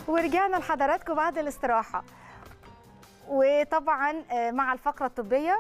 ورجعنا لحضراتكم بعد الاستراحة وطبعا آه، مع الفقرة الطبية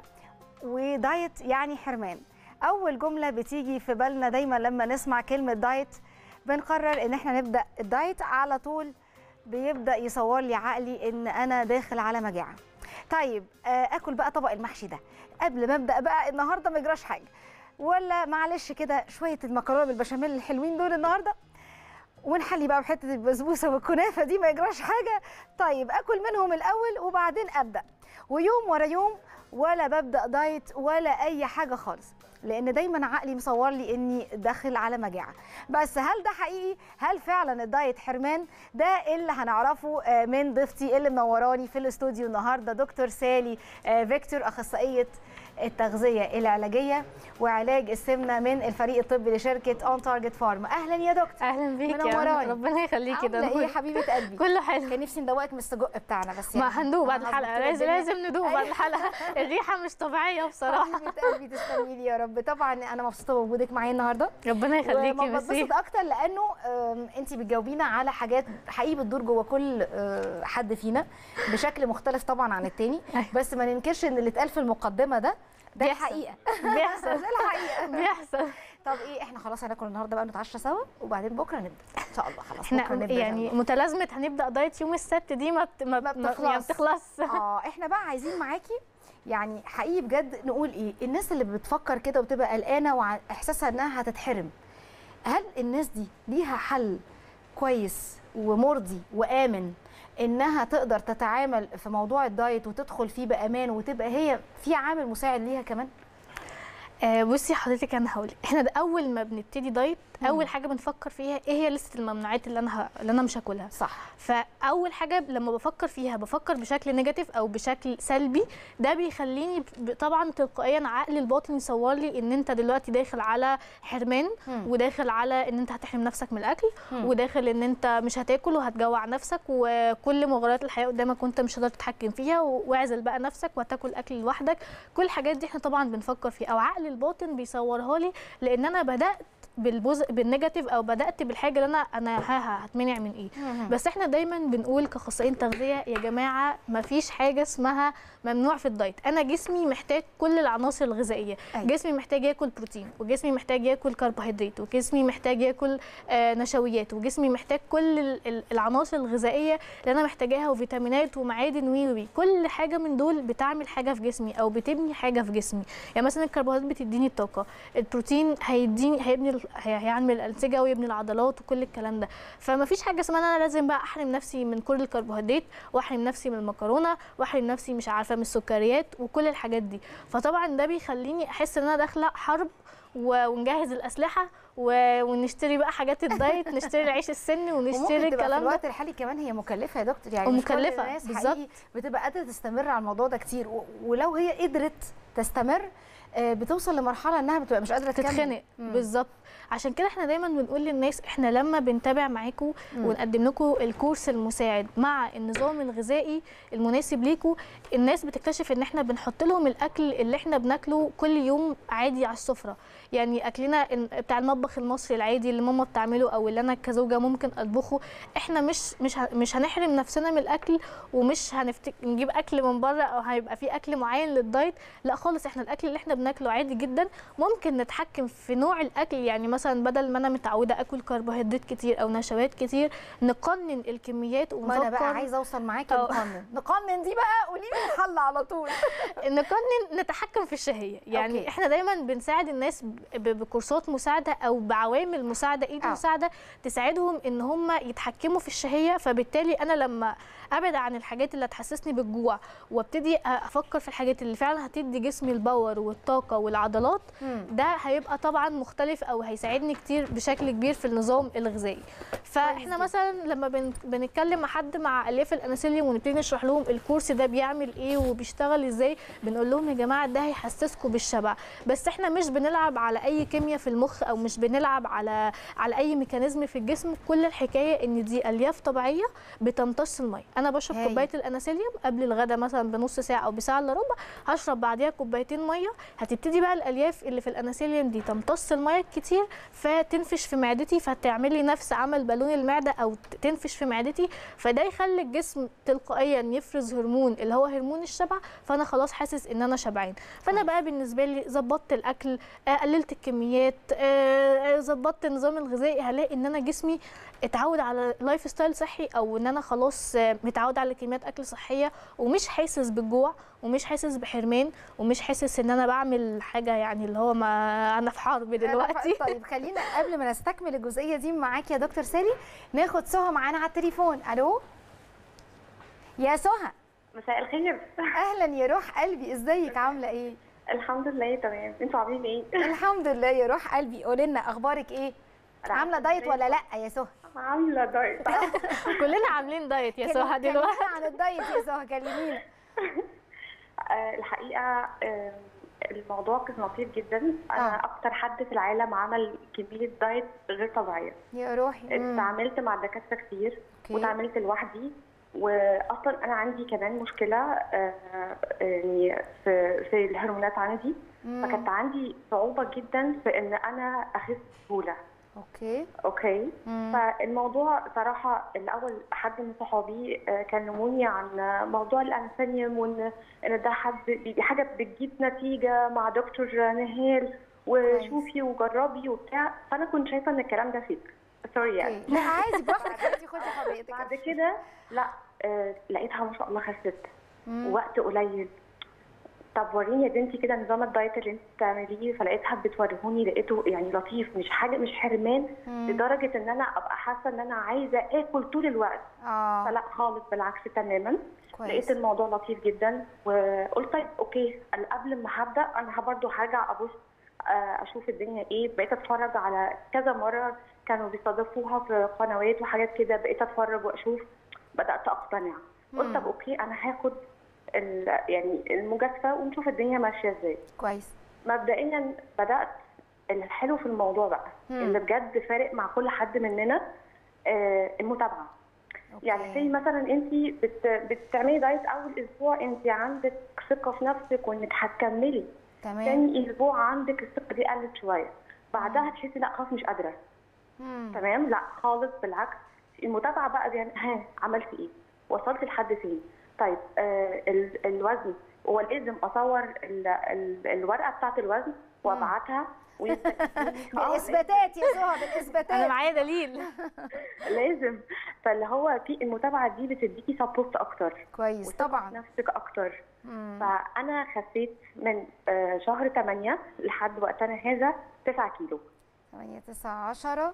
ودايت يعني حرمان أول جملة بتيجي في بالنا دايما لما نسمع كلمة دايت بنقرر إن احنا نبدأ الدايت على طول بيبدأ يصور لي عقلي إن أنا داخل على مجاعة طيب آه، آكل بقى طبق المحشي ده قبل ما أبدأ بقى النهاردة ما يجراش حاجة ولا معلش كده شوية المكرونة بالبشاميل الحلوين دول النهارده ونحلي بقى بحته البسبوسه والكنافه دي ما يجراش حاجه طيب اكل منهم الاول وبعدين ابدا ويوم ورا يوم ولا ببدا دايت ولا اي حاجه خالص لان دايما عقلي مصور لي اني داخل على مجاعه بس هل ده حقيقي هل فعلا الدايت حرمان ده اللي هنعرفه آه، من ضيفتي اللي منوراني في الاستوديو النهارده دكتور سالي آه، فيكتور اخصائيه التغذيه العلاجيه وعلاج السمنه من الفريق الطبي لشركه اون تارجت فارما اهلا يا دكتور اهلا بيك يا منوراني. ربنا يخليكي ده عامله ايه يا نور. حبيبه قلبي كله حلو كان نفسي ندوقك من السجق بتاعنا بس ما يعني هندوق بعد هنظبط الحلقه كده لازم الدنيا. لازم ندوق بعد أيوة. الحلقه الريحه مش طبيعيه بصراحه حبيبه قلبي تسلمي لي يا رب طبعا انا مبسوطه بوجودك معايا النهارده ربنا يخليكي وما ميرسي بتبسط اكتر لانه انت بتجاوبينا على حاجات حقيقي بتدور جوه كل آه، حد فينا بشكل مختلف طبعا عن التاني أيوة. بس ما ننكرش ان اللي اتقال في المقدمه ده ده بيحصل. الحقيقه بيحصل ده الحقيقه بيحصل طب ايه احنا خلاص هناكل النهارده بقى نتعشى سوا وبعدين بكره نبدا ان شاء الله خلاص بكره احنا نبدا يعني متلازمه هنبدا دايت يوم السبت دي ما بت- ما ما ما- بتخلص. يعني بتخلص اه احنا بقى عايزين معاكي يعني حقيقي بجد نقول ايه الناس اللي بتفكر كده وتبقى قلقانه واحساسها انها هتتحرم هل الناس دي ليها حل كويس ومرضي وامن انها تقدر تتعامل في موضوع الدايت وتدخل فيه بامان وتبقى هي في عامل مساعد ليها كمان آه بصي حضرتك انا هقول احنا ده اول ما بنبتدي دايت مم. اول حاجه بنفكر فيها ايه هي لسته الممنوعات اللي انا ه... اللي انا مش هاكلها صح فاول حاجه لما بفكر فيها بفكر بشكل نيجاتيف او بشكل سلبي ده بيخليني ب- طبعا تلقائيا عقلي الباطن يصور لي ان انت دلوقتي داخل على حرمان مم. وداخل على ان انت هتحرم نفسك من الاكل مم. وداخل ان انت مش هتاكل وهتجوع نفسك وكل مغريات الحياه قدامك وانت مش هتقدر تتحكم فيها و- واعزل بقى نفسك وهتاكل اكل لوحدك كل الحاجات دي احنا طبعا بنفكر فيها او عقل الباطن بيصورها لي لان انا بدات بالجزء بالنيجاتيف او بدات بالحاجه اللي انا انا ها ها هتمنع من ايه بس احنا دايما بنقول كاخصائيين تغذيه يا جماعه ما فيش حاجه اسمها ممنوع في الدايت انا جسمي محتاج كل العناصر الغذائيه أيوة. جسمي محتاج ياكل بروتين وجسمي محتاج ياكل كربوهيدرات وجسمي محتاج ياكل آه نشويات وجسمي محتاج كل ال- ال- العناصر الغذائيه اللي انا محتاجاها وفيتامينات ومعادن وي وي كل حاجه من دول بتعمل حاجه في جسمي او بتبني حاجه في جسمي يعني مثلا الكربوهيدرات بتديني الطاقه البروتين هيديني هيبني ال- هي- هيعمل الانسجه ويبني العضلات وكل الكلام ده فما فيش حاجه اسمها إن انا لازم بقى احرم نفسي من كل الكربوهيدرات واحرم نفسي من المكرونه واحرم نفسي مش عارفه من السكريات وكل الحاجات دي فطبعا ده بيخليني احس ان انا داخله حرب و- ونجهز الاسلحه و- ونشتري بقى حاجات الدايت نشتري العيش السني ونشتري وممكن تبقى في الكلام ده الوقت الحالي كمان هي مكلفه يا دكتور يعني مش كل ومكلفة، الناس بالظبط. حقيقي بتبقى قادره تستمر على الموضوع ده كتير و- ولو هي قدرت تستمر آه، بتوصل لمرحله انها بتبقى مش قادره تكمل تتخنق مم. بالظبط عشان كده احنا دايما بنقول للناس احنا لما بنتابع معاكم مم. ونقدم لكم الكورس المساعد مع النظام الغذائي المناسب ليكم الناس بتكتشف ان احنا بنحط لهم الاكل اللي احنا بناكله كل يوم عادي على السفره يعني اكلنا ال- بتاع المطبخ المصري العادي اللي ماما بتعمله او اللي انا كزوجه ممكن اطبخه احنا مش مش ه- مش هنحرم نفسنا من الاكل ومش هنفتك نجيب اكل من بره او هيبقى في اكل معين للدايت لا خالص احنا الاكل اللي احنا بناكله عادي جدا ممكن نتحكم في نوع الاكل يعني مثلا بدل ما انا متعوده اكل كربوهيدرات كتير او نشويات كتير نقنن الكميات ما انا بقى ونفكر عايزه اوصل معاكي أو. نقنن نقنن دي بقى قولي لي الحل على طول نقنن نتحكم في الشهيه يعني أوكي. أوكي. احنا دايما بنساعد الناس ب- ب- بكورسات مساعده او بعوامل مساعده ايد آه. مساعده تساعدهم ان هم يتحكموا في الشهيه فبالتالي انا لما ابعد عن الحاجات اللي هتحسسني بالجوع وابتدي افكر في الحاجات اللي فعلا هتدي جسمي الباور والطاقه والعضلات ده هيبقى طبعا مختلف او هيساعدني كتير بشكل كبير في النظام الغذائي فاحنا جدا. مثلا لما بن... بنتكلم مع حد مع الياف الانسولين ونبتدي نشرح لهم الكورس ده بيعمل ايه وبيشتغل ازاي بنقول لهم يا جماعه ده هيحسسكم بالشبع بس احنا مش بنلعب على اي كيمياء في المخ او مش بنلعب على على اي ميكانيزم في الجسم كل الحكايه ان دي الياف طبيعيه بتمتص الميه انا بشرب هايل. كوبايه الانسولين قبل الغداء مثلا بنص ساعه او بساعه الا ربع هشرب بعديها كوبايتين ميه هتبتدي بقى الالياف اللي في الانسولين دي تمتص الميه الكتير فتنفش في معدتي فتعمل لي نفس عمل بالون دهون المعده او ت- تنفش في معدتي فده يخلي الجسم تلقائيا يفرز هرمون اللي هو هرمون الشبع فانا خلاص حاسس ان انا شبعان فانا بقى بالنسبه لي ظبطت الاكل آه، قللت الكميات آه، آه، ظبطت النظام الغذائي هلاقي ان انا جسمي اتعود على لايف ستايل صحي او ان انا خلاص آه، متعود على كميات اكل صحيه ومش حاسس بالجوع ومش حاسس بحرمان ومش حاسس ان انا بعمل حاجه يعني اللي هو ما انا في حرب دلوقتي طيب خلينا قبل ما نستكمل الجزئيه دي معاك يا دكتور سالي ناخد سهى معانا على التليفون الو يا سهى مساء الخير اهلا يا روح قلبي ازيك عامله ايه الحمد لله تمام انتوا عاملين ايه الحمد لله يا روح قلبي قولي لنا اخبارك ايه عامله دايت ولا لا يا سهى عامله دايت كلنا عاملين دايت يا سهى كلمينا دلوقتي عن الدايت يا سهى كلمينا آه، الحقيقه آه، الموضوع كان لطيف جدا انا آه. اكتر حد في العالم عمل كميه دايت غير طبيعيه يا روحي مم. اتعاملت مع دكاتره كتير أوكي. واتعاملت لوحدي واصلا انا عندي كمان مشكله آه، يعني في في الهرمونات عندي مم. فكانت عندي صعوبه جدا في ان انا اخس بسهوله اوكي اوكي مم. فالموضوع صراحة الأول حد من صحابي آه، كلموني عن موضوع الأنسانيوم وإن إن ده حد دي حاجة بتجيب نتيجة مع دكتور نهال وشوفي وجربي وبتاع فأنا كنت شايفة إن الكلام ده فيك سوري يعني أوكي. لا عادي براحتك انت خدي حريتك بعد كده لا آه، لقيتها ما شاء الله خست مم. وقت قليل طب وريني يا بنتي كده نظام الدايت اللي انت بتعمليه فلقيتها بتوريهوني لقيته يعني لطيف مش حاجه مش حرمان مم. لدرجه ان انا ابقى حاسه ان انا عايزه اكل طول الوقت اه فلا خالص بالعكس تماما كويس لقيت الموضوع لطيف جدا وقلت طيب اوكي أنا قبل ما هبدا انا برضه هرجع ابص آه، اشوف الدنيا ايه بقيت اتفرج على كذا مره كانوا بيستضيفوها في قنوات وحاجات كده بقيت اتفرج واشوف بدات اقتنع قلت مم. طب اوكي انا هاخد ال- يعني المجازفه ونشوف الدنيا ماشيه ازاي كويس مبدئيا بدات الحلو في الموضوع بقى مم. اللي بجد فارق مع كل حد مننا آه، المتابعه أوكي. يعني زي مثلا انت بت... بتعملي دايت اول اسبوع انت عندك ثقه في نفسك وانك هتكملي تمام تاني اسبوع عندك الثقه دي قلت شويه بعدها تحسي لا خلاص مش قادره مم. تمام لا خالص بالعكس المتابعه بقى يعني ها عملت ايه وصلت لحد فين طيب آه ال... الوزن هو لازم اصور ال... ال... الورقه بتاعت الوزن وابعتها ويبقى آه، بالاثباتات يا سهى انا بالاثباتات معايا دليل لازم فاللي هو في المتابعه دي بتديكي سبورت اكتر كويس وثقة في طبعا نفسك اكتر مم. فانا خسيت من آه، شهر 8 لحد وقتنا هذا 9 كيلو 8 9 10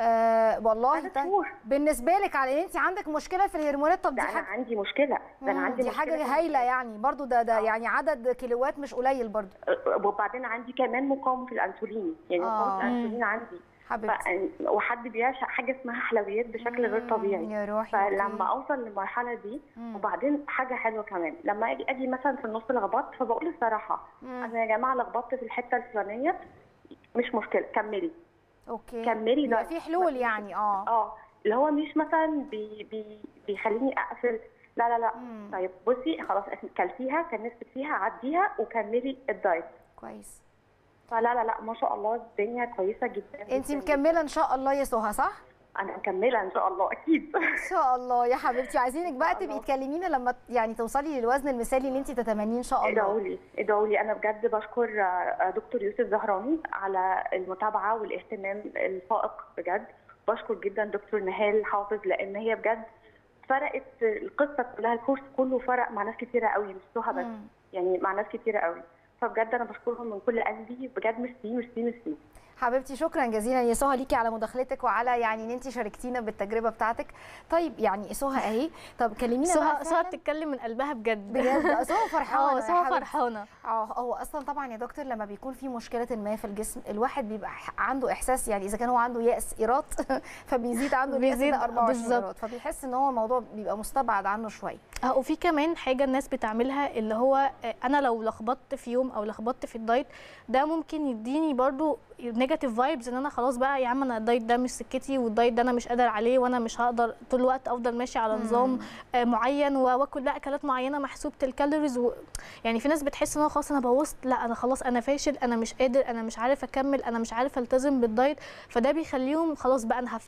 آه والله ثلاث طيب. شهور بالنسبه لك على ان انت عندك مشكله في الهرمونات طب دي ده انا حاجه عندي مشكله ده انا مم، عندي دي مشكلة حاجه في هايله يعني برضو ده ده آه. يعني عدد كيلوات مش قليل برضو آه، وبعدين عندي كمان مقاومه في الانسولين يعني آه. مقاومه الانسولين عندي حبيبتي ف- وحد بيعشق حاجه اسمها حلويات بشكل غير مم، طبيعي يا روحي فلما أوكي. اوصل للمرحله دي مم. وبعدين حاجه حلوه كمان لما اجي اجي مثلا في النص لخبطت فبقول الصراحه مم. انا يا جماعه لخبطت في الحته الفلانيه مش مشكله كملي اوكي كملي يبقى ده. في حلول يعني اه اه اللي هو مش مثلا بي بي بيخليني اقفل لا لا لا مم. طيب بصي خلاص كلتيها كان نفسك فيها عديها وكملي الدايت كويس فلا لا لا ما شاء الله الدنيا كويسه جدا انت جداً مكمله ان شاء الله يا سهى صح جداً. انا مكمله ان شاء الله اكيد ان شاء الله يا حبيبتي عايزينك بقى الله. تبقي تكلمينا لما يعني توصلي للوزن المثالي اللي انت تتمنيه ان شاء ادعوا الله لي ادعوا لي انا بجد بشكر آه، دكتور يوسف زهراني على المتابعه والاهتمام الفائق بجد بشكر جدا دكتور نهال حافظ لان هي بجد فرقت القصه كلها الكورس كله فرق مع ناس كتيره قوي مش سهى بس مم. يعني مع ناس كتيره قوي فبجد انا بشكرهم من كل قلبي بجد ميرسي ميرسي ميرسي حبيبتي شكرا جزيلا يا سهى ليكي على مداخلتك وعلى يعني ان انت شاركتينا بالتجربه بتاعتك طيب يعني سهى اهي طب كلمينا سهى بقى سهى فعلاً. بتتكلم من قلبها بجد بجد سهى فرحانه اه يا سهى حبيبتي. فرحانه اه هو اصلا طبعا يا دكتور لما بيكون في مشكله ما في الجسم الواحد بيبقى ح- عنده احساس يعني اذا كان هو عنده ياس ايراد فبيزيد عنده الياس بيزيد ده 24 بالظبط. ايراد فبيحس ان هو الموضوع بيبقى مستبعد عنه شويه اه وفي كمان حاجه الناس بتعملها اللي هو آه، انا لو لخبطت في يوم او لخبطت في الدايت ده ممكن يديني برضو نيجاتيف فايبز ان انا خلاص بقى يا عم انا الدايت ده مش سكتي والدايت ده انا مش قادر عليه وانا مش هقدر طول الوقت افضل ماشي على نظام آه، معين واكل بقى اكلات معينه محسوبه الكالوريز و... يعني في ناس بتحس ان انا خلاص انا بوظت لا انا خلاص انا فاشل انا مش قادر انا مش عارف اكمل انا مش عارف التزم بالدايت فده بيخليهم خلاص بقى انا هفتح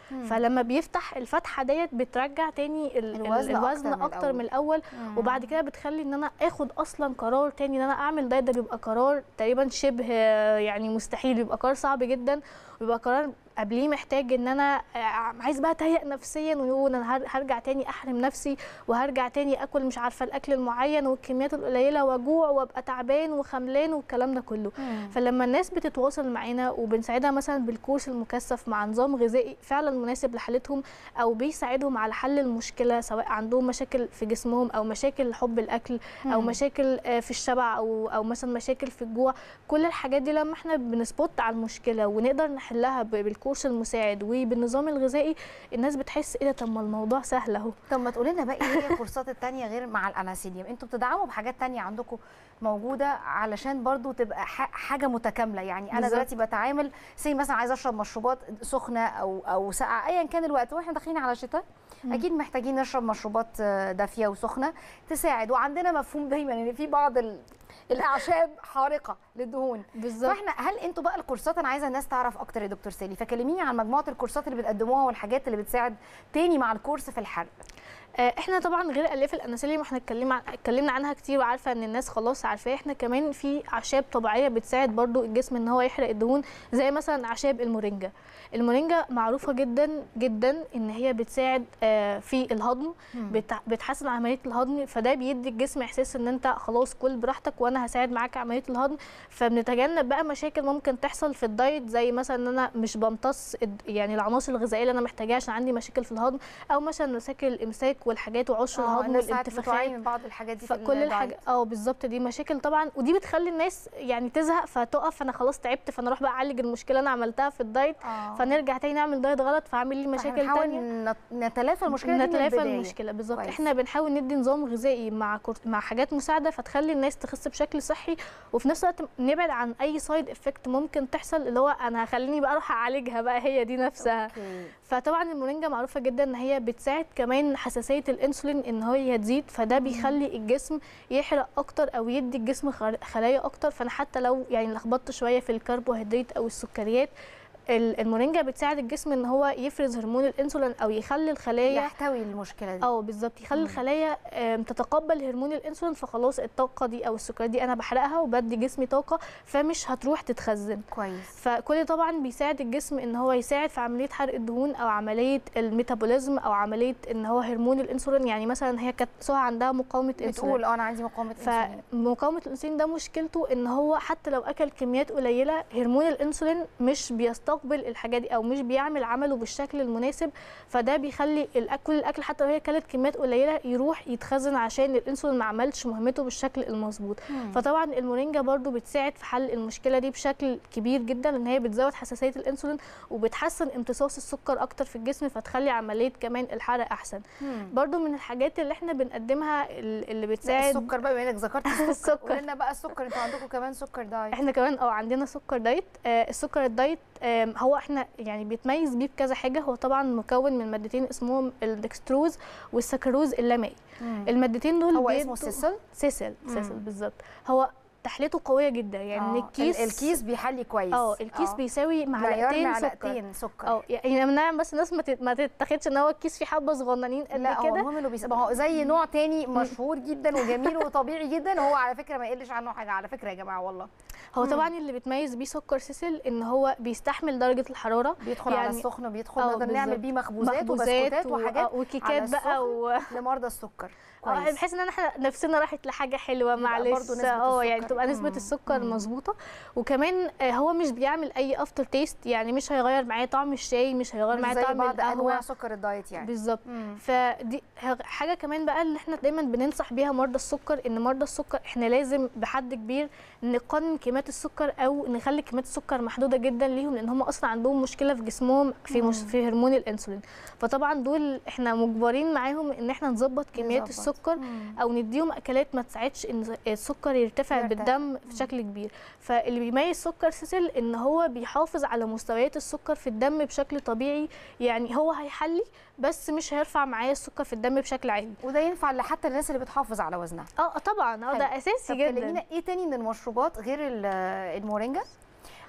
مم. فلما بيفتح الفتحه ديت بترجع تاني ال- ال- الوزن أكتر الوزن من اكتر من الاول مم. وبعد كده بتخلي ان انا اخد اصلا قرار تاني ان انا اعمل دايت ده بيبقى قرار تقريبا شبه آه، يعني مستحيل بيبقى قرار صعب جدا وبيبقى قرار قبليه محتاج ان انا آه، عايز بقى اتهيأ نفسيا ويقول انا هر- هرجع تاني احرم نفسي وهرجع تاني اكل مش عارفه الاكل المعين والكميات القليله واجوع وابقى تعبان وخملان والكلام ده كله مم. فلما الناس بتتواصل معانا وبنساعدها مثلا بالكورس المكثف مع نظام غذائي فعلا مناسب لحالتهم او بيساعدهم على حل المشكله سواء عندهم مشاكل في جسمهم او مشاكل حب الاكل او مم. مشاكل آه، في الشبع او او مثلا مشاكل في الجوع كل الحاجات دي لما احنا بنسبوت على المشكله ونقدر نحلها ب- بالكورس المساعد وبالنظام الغذائي الناس بتحس ايه ده طب ما الموضوع سهل اهو طب ما تقولي لنا بقى ايه هي الكورسات التانية غير مع الاناسيليوم انتوا بتدعموا بحاجات تانية عندكم موجودة علشان برضو تبقى ح- حاجة متكاملة يعني انا بالظبط. دلوقتي بتعامل سي مثلا عايزة اشرب مشروبات سخنة او او ساقعة ايا كان الوقت واحنا داخلين على شتاء مم. اكيد محتاجين نشرب مشروبات آه، دافية وسخنة تساعد وعندنا مفهوم دايما ان في بعض ال- الاعشاب حارقة للدهون بالظبط فاحنا هل انتوا بقى الكورسات انا عايزه الناس تعرف اكتر يا دكتور سالي فكلميني عن مجموعه الكورسات اللي بتقدموها والحاجات اللي بتساعد تاني مع الكورس في الحرق آه، احنا طبعا غير الياف الاناسيليوم احنا اتكلمنا عن- اتكلمنا عنها كتير وعارفه ان الناس خلاص عارفاه احنا كمان في اعشاب طبيعيه بتساعد برضو الجسم ان هو يحرق الدهون زي مثلا اعشاب المورينجا المورينجا معروفه جدا جدا ان هي بتساعد آه، في الهضم بتع- بتحسن عمليه الهضم فده بيدي الجسم احساس ان انت خلاص كل براحتك وانا هساعد معاك عمليه الهضم فبنتجنب بقى مشاكل ممكن تحصل في الدايت زي مثلا ان انا مش بمتص الد- يعني العناصر الغذائيه اللي انا محتاجاها عشان عندي مشاكل في الهضم او مثلا مشاكل الامساك والحاجات وعشر اه الهضم الناس ساعات والانتفاخات بتعاني من بعض الحاجات دي في فكل الدايت. الحاجات اه بالظبط دي مشاكل طبعا ودي بتخلي الناس يعني تزهق فتقف انا خلاص تعبت فانا اروح بقى اعالج المشكله انا عملتها في الدايت اه فنرجع تاني نعمل دايت غلط فاعمل لي مشاكل فهنحاول تانية نت- نتلافى المشكله دي من نتلافى البداية. المشكله بالظبط كويس. احنا بنحاول ندي نظام غذائي مع كور... مع حاجات مساعده فتخلي الناس تخس بشكل صحي وفي نفس الوقت نبعد عن اي سايد افكت ممكن تحصل اللي هو انا هخليني بقى اروح اعالجها بقى هي دي نفسها اوكي فطبعا المورينجا معروفه جدا ان هي بتساعد كمان حساسيه الانسولين ان هي تزيد فده بيخلي الجسم يحرق اكتر او يدي الجسم خر- خلايا اكتر فانا حتى لو يعني لخبطت شويه في الكربوهيدرات او السكريات ال- المورينجا بتساعد الجسم ان هو يفرز هرمون الانسولين او يخلي الخلايا يحتوي المشكله دي اه بالظبط يخلي مم. الخلايا آم، تتقبل هرمون الانسولين فخلاص الطاقه دي او السكريات دي انا بحرقها وبدي جسمي طاقه فمش هتروح تتخزن كويس فكل ده طبعا بيساعد الجسم ان هو يساعد في عمليه حرق الدهون او عمليه الميتابوليزم او عمليه ان هو هرمون الانسولين يعني مثلا هي كانت سهى عندها مقاومه انسولين بتقول اه انا عندي مقاومه انسولين فمقاومه الانسولين ده مشكلته ان هو حتى لو اكل كميات قليله هرمون الانسولين مش بيستقبل الحاجات دي او مش بيعمل عمله بالشكل المناسب فده بيخلي الاكل الاكل حتى لو هي كلت كميات قليله يروح يتخزن عشان الانسولين ما عملش مهمته بالشكل المظبوط مم. فطبعا المورينجا برضو بتساعد في حل المشكله دي بشكل كبير جدا ان هي بتزود حساسيه الانسولين وبتحسن امتصاص السكر اكتر في الجسم فتخلي عمليه كمان الحرق احسن مم. برضو من الحاجات اللي احنا بنقدمها ال- اللي لا، بتساعد السكر بقى بما انك ذكرت السكر السكر. قولي لنا بقى السكر انتوا عندكم كمان سكر دايت احنا كمان اه عندنا سكر دايت آه السكر الدايت آه هو احنا يعني بيتميز بيه بكذا حاجه هو طبعا مكون من مادتين اسمهم الدكستروز والسكروز اللامائي مم. المادتين دول هو بيدوا- اسمه سيسل سيسل مم. سيسل بالظبط هو تحليته قويه جدا يعني آه، الكيس ال- الكيس بيحلي كويس اه الكيس آه. بيساوي معيار معلقتين سكر معلقتين سكر اه يعني نعم بس الناس ما تت- ما تتاخدش ان هو الكيس فيه حبه صغننين قد لا هو كده المهم انه بيس... ما هو زي نوع تاني مشهور جدا وجميل وطبيعي جدا هو على فكره ما يقلش عنه حاجه على فكره يا جماعه والله هو مم. طبعا اللي بيتميز بيه سكر سيسل ان هو بيستحمل درجه الحراره بيدخل على يعني- السخن بيدخل آه، نقدر نعمل بالظبط. بيه مخبوزات مخبوزات وبسكوتات و- وحاجات آه، على وكيكات السخن بقى و... لمرضى السكر اه كويس بحيث ان احنا نفسنا راحت لحاجه حلوه يبقى معلش برضو نسبة اه يعني السكر. تبقى نسبه مم. السكر مم. مظبوطه وكمان آه، هو مش بيعمل اي افتر تيست يعني مش هيغير معايا طعم الشاي مش هيغير مش معايا زي طعم بعض انواع القهوه سكر الدايت يعني بالظبط مم. فدي ه- حاجه كمان بقى اللي احنا دايما بننصح بيها مرضى السكر ان مرضى السكر احنا لازم بحد كبير نقنن كميات السكر او نخلي كميات السكر محدوده جدا ليهم لان هم اصلا عندهم مشكله في جسمهم في مش مم. في هرمون الانسولين فطبعا دول احنا مجبرين معاهم ان احنا نظبط كميات نظبط. السكر مم. او نديهم اكلات ما تساعدش ان السكر يرتفع يرتفع. بالدم بشكل كبير فاللي بيميز سكر سيسل ان هو بيحافظ على مستويات السكر في الدم بشكل طبيعي يعني هو هيحلي بس مش هيرفع معايا السكر في الدم بشكل عالي وده ينفع حتى الناس اللي بتحافظ على وزنها اه طبعا اه حلو. ده اساسي طب جدا كلمينا ايه تاني من المشروبات غير ال- المورينجا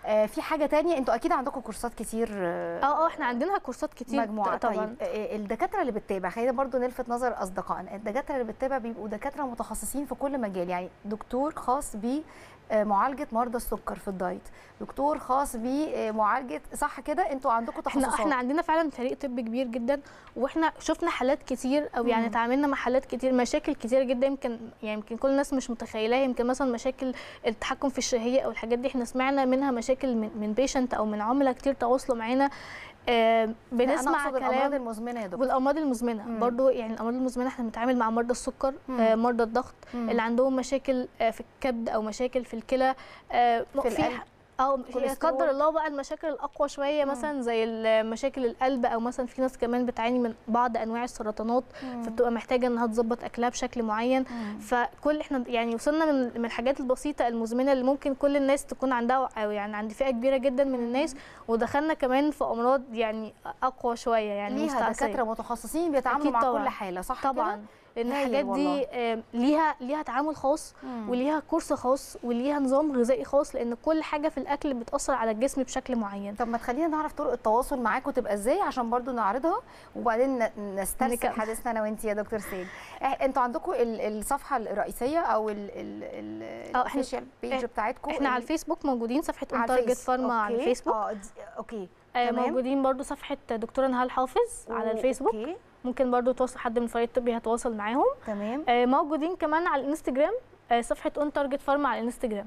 آه في حاجه تانية انتوا اكيد عندكم كورسات كتير آه اه اه احنا عندنا كورسات كتير مجموعه طبعا طيب آه، الدكاتره اللي بتتابع خلينا برضو نلفت نظر اصدقائنا الدكاتره اللي بتتابع بيبقوا دكاتره متخصصين في كل مجال يعني دكتور خاص ب آه، معالجه مرضى السكر في الدايت دكتور خاص بمعالجه صح كده انتوا عندكم تخصصات احنا احنا عندنا فعلا فريق طبي كبير جدا واحنا شفنا حالات كتير او يعني مم. تعاملنا مع حالات كتير مشاكل كتير جدا يمكن يعني يمكن كل الناس مش متخيلاها يمكن مثلا مشاكل التحكم في الشهيه او الحاجات دي احنا سمعنا منها مشاكل من من بيشنت او من عملاء كتير تواصلوا معانا آه لا، بنسمع انا اقصد الامراض كلام المزمنه يا دكتور والامراض المزمنه مم. برضو يعني الامراض المزمنه احنا بنتعامل مع مرضى السكر مم. آه مرضى الضغط مم. اللي عندهم مشاكل آه في الكبد او مشاكل في الكلى آه في القلب. اه كوليسترول. قدر الله بقى المشاكل الاقوى شويه مم. مثلا زي مشاكل القلب او مثلا في ناس كمان بتعاني من بعض انواع السرطانات مم. فبتبقى محتاجه انها تظبط اكلها بشكل معين مم. فكل احنا يعني وصلنا من من الحاجات البسيطه المزمنه اللي ممكن كل الناس تكون عندها او يعني عند فئه كبيره جدا من الناس ودخلنا كمان في امراض يعني اقوى شويه يعني ليها مستعصية. دكاتره متخصصين بيتعاملوا أكيد مع طبعاً. كل حاله صح طبعا كده؟ لان هايل الحاجات والله. دي آه، ليها ليها تعامل خاص مم. وليها كورس خاص وليها نظام غذائي خاص لان كل حاجه في الاكل بتاثر على الجسم بشكل معين طب ما تخلينا نعرف طرق التواصل معاكم تبقى ازاي عشان برضو نعرضها وبعدين ن- نسترسل نكمل. حديثنا انا وانت يا دكتور سيد إح- انتوا عندكم ال- الصفحه الرئيسيه او ال آه، إحنا- الاوفيشال بيج إح- بتاعتكم احنا على الفيسبوك موجودين صفحه اون على تارجت الفيس. فارما على أوكي. الفيسبوك اه دي- اوكي آه تمام. موجودين برضو صفحه دكتوره نهال حافظ على الفيسبوك اوكي ممكن برضو تواصل حد من الفريق الطبي هتواصل معاهم تمام آه موجودين كمان على الانستجرام آه صفحه اون تارجت فارما على الانستجرام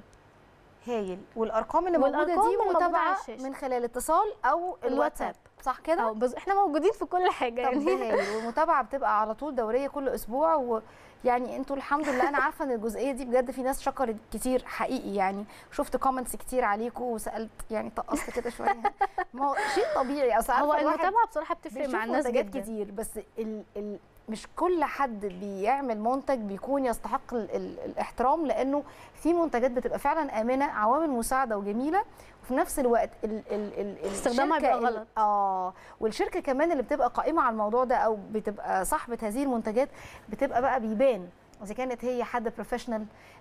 هايل والارقام اللي موجوده والأرقام دي اللي موجودة متابعه على الشاشة. من خلال اتصال او الواتساب الواتساب. صح كده أو بس احنا موجودين في كل حاجه طب ده يعني هايل والمتابعه بتبقى على طول دوريه كل اسبوع ويعني انتوا الحمد لله انا عارفه ان الجزئيه دي بجد في ناس شكرت كتير حقيقي يعني شفت كومنتس كتير عليكم وسالت يعني طقست كده شويه ما هو شيء طبيعي اصل هو عارفة الواحد المتابعه بصراحه بتفرق بيشوف مع الناس منتجات جدا كتير بس ال ال مش كل حد بيعمل منتج بيكون يستحق ال ال الاحترام لانه في منتجات بتبقى فعلا امنه عوامل مساعده وجميله وفي نفس الوقت ال ال ال استخدامها الشركة بيبقى ال- غلط. اه والشركه كمان اللي بتبقى قائمه على الموضوع ده او بتبقى صاحبه هذه المنتجات بتبقى بقى بيبان اذا كانت هي حد بروفيشنال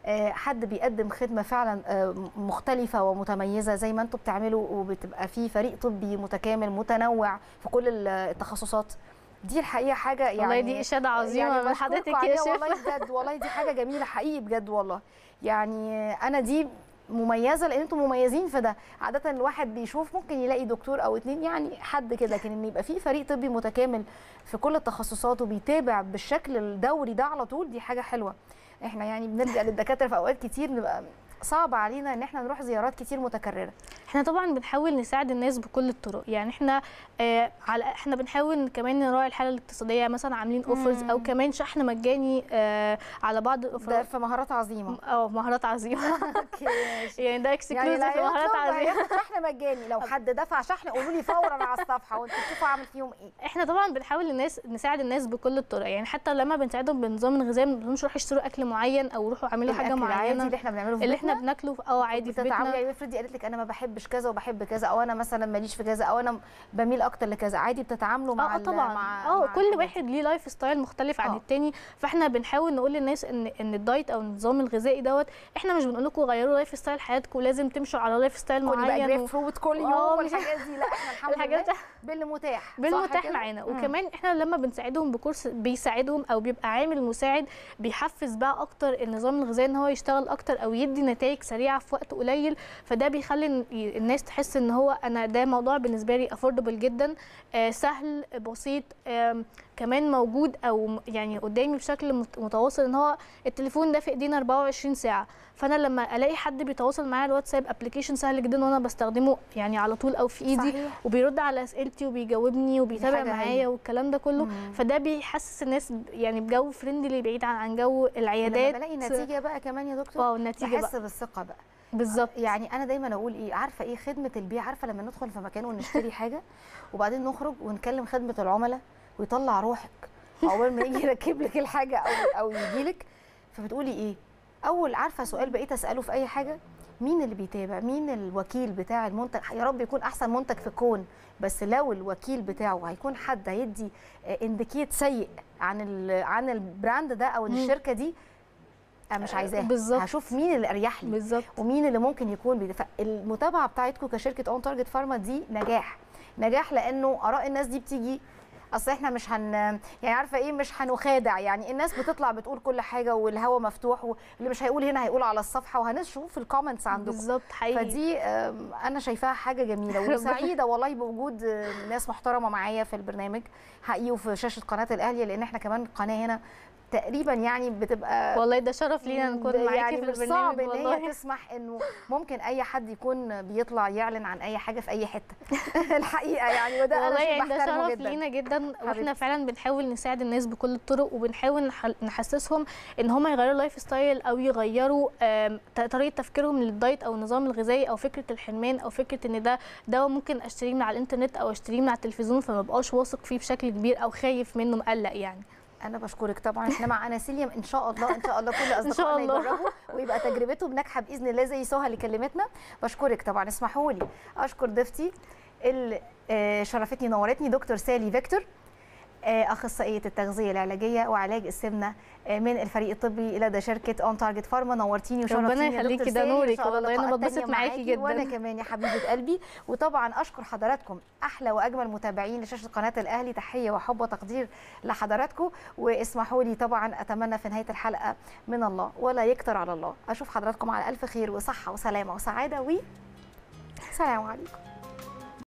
حد بيقدم خدمه فعلا آه، مختلفه ومتميزه زي ما انتم بتعملوا وبتبقى في فريق طبي متكامل متنوع في كل ال- التخصصات دي الحقيقه حاجه يعني والله دي اشاده عظيمه من بشكركم حضرتك عليها يا شيخ والله بجد والله دي حاجه جميله حقيقي بجد والله يعني انا دي مميزه لان انتم مميزين في ده عاده الواحد بيشوف ممكن يلاقي دكتور او اتنين يعني حد كده لكن ان يبقى في فريق طبي متكامل في كل التخصصات وبيتابع بالشكل الدوري ده على طول دي حاجه حلوه احنا يعني بنلجا للدكاتره في اوقات كتير نبقى صعب علينا ان احنا نروح زيارات كتير متكرره احنا طبعا بنحاول نساعد الناس بكل الطرق يعني احنا آه على احنا بنحاول كمان نراعي الحاله الاقتصاديه مثلا عاملين اوفرز او كمان شحن مجاني آه على بعض ده الاوفرات في مهارات عظيمه اه مهارات عظيمه اوكي ماشي يعني ده يعني اكسكلوزيف لا مهارات يطلب عظيمه هياخد شحن مجاني لو حد دفع شحن قولوا لي فورا على الصفحه وانتوا تشوفوا اعمل فيهم ايه احنا طبعا بنحاول الناس نساعد الناس بكل الطرق يعني حتى لما بنساعدهم بنظام الغذائي ما بنقولهمش روحوا اشتروا اكل معين او روحوا اعملوا حاجه الأكل العادي معينه اللي احنا بنعمله في اللي احنا بيتنا بناكله اه عادي في بتتعاملي بيتنا يعني افرضي قالت لك انا ما بحبش كذا وبحب كذا او انا مثلا ماليش في كذا او انا بميل اكتر لكذا عادي بتتعاملوا مع اه ال- طبعا مع اه مع كل الحاجات واحد ليه لايف ستايل مختلف عن آه. التاني فاحنا بنحاول نقول للناس ان ان الدايت او النظام الغذائي دوت احنا مش بنقول لكم غيروا لايف ستايل حياتكم لازم تمشوا على لايف ستايل كل بقى معين جريب و- فروت كل آه، يوم مش- والحاجات دي لا احنا الحمد الحاجات لله بالمتاح صح بالمتاح كده؟ معانا مم. وكمان احنا لما بنساعدهم بكورس بيساعدهم او بيبقى عامل مساعد بيحفز بقى اكتر النظام الغذائي ان هو يشتغل اكتر او يدي نتائج سريعه في وقت قليل فده بيخلي إن- الناس تحس ان هو انا ده موضوع بالنسبه لي افوردبل جدا آه سهل بسيط آم، كمان موجود او م- يعني قدامي بشكل مت- متواصل ان هو التليفون ده في ايدينا 24 ساعه فانا لما الاقي حد بيتواصل معايا الواتساب ابلكيشن سهل جدا وانا بستخدمه يعني على طول او في ايدي صحيح. وبيرد على اسئلتي وبيجاوبني وبيتابع حاجة معايا هايلة. والكلام ده كله مم. فده بيحسس الناس ب- يعني بجو فريندلي بعيد عن عن جو لما العيادات بلاقي نتيجه بقى كمان يا دكتور واو النتيجه بحس بقى بالثقه بقى بالظبط يعني انا دايما اقول ايه عارفه ايه خدمه البيع عارفه لما ندخل في مكان ونشتري حاجه وبعدين نخرج ونكلم خدمه العملاء ويطلع روحك عقبال ما يجي يركب لك الحاجه او او يجي لك فبتقولي ايه اول عارفه سؤال بقيت اساله في اي حاجه مين اللي بيتابع مين الوكيل بتاع المنتج يا رب يكون احسن منتج في الكون بس لو الوكيل بتاعه هيكون حد هيدي انديكيت سيء عن ال- عن البراند ده او مم. الشركه دي انا مش عايزاها بالظبط. هشوف مين اللي اريح لي بالظبط ومين اللي ممكن يكون بيدفع المتابعه بتاعتكم كشركه اون تارجت فارما دي نجاح نجاح لانه اراء الناس دي بتيجي اصل احنا مش هن يعني عارفه ايه مش هنخادع يعني الناس بتطلع بتقول كل حاجه والهوا مفتوح واللي مش هيقول هنا هيقول على الصفحه وهنشوف الكومنتس عندكم بالظبط حقيقي فدي آم، انا شايفاها حاجه جميله ربنا وسعيده والله بوجود آه، ناس محترمه معايا في البرنامج حقيقي وفي شاشه قناه الاهلي لان احنا كمان القناه هنا تقريبا يعني بتبقى والله ده شرف لينا نكون معاكي يعني في مش صعب البرنامج ان هي والله تسمح انه ممكن اي حد يكون بيطلع يعلن عن اي حاجه في اي حته الحقيقه يعني وده انا والله شيء يعني ده بحترمه شرف جدا لينا جدا واحنا حبيبتي. فعلا بنحاول نساعد الناس بكل الطرق وبنحاول نح- نحسسهم ان هم يغيروا اللايف ستايل او يغيروا آم، ط- طريقه تفكيرهم للدايت او النظام الغذائي او فكره الحرمان او فكره ان ده دواء ممكن اشتريه من على الانترنت او اشتريه من على التلفزيون فما بقاش واثق فيه بشكل كبير او خايف منه مقلق يعني انا بشكرك طبعا احنا معانا سيليا ان شاء الله ان شاء الله كل اصدقائنا الله. يجربوا ويبقى تجربتهم ناجحه باذن الله زي سهى اللي كلمتنا بشكرك طبعا اسمحوا لي اشكر ضيفتي اللي آه، شرفتني نورتني دكتور سالي فيكتور آه، اخصائيه التغذيه العلاجيه وعلاج السمنه آه، من الفريق الطبي لدى شركه اون تارجت فارما نورتيني ربنا وشرفتيني يا يخليكي، دكتور ده سالي. إن نورك شاء الله والله، أنا لقاءات بتبسط تانية معاكي معاكي جدا. وانا كمان يا حبيبه قلبي وطبعا اشكر حضراتكم احلى واجمل متابعين لشاشه قناه الاهلي تحيه وحب وتقدير لحضراتكم واسمحوا لي طبعا اتمنى في نهايه الحلقه من الله ولا يكتر على الله اشوف حضراتكم على الف خير وصحه وسلامه وسعاده و سلام عليكم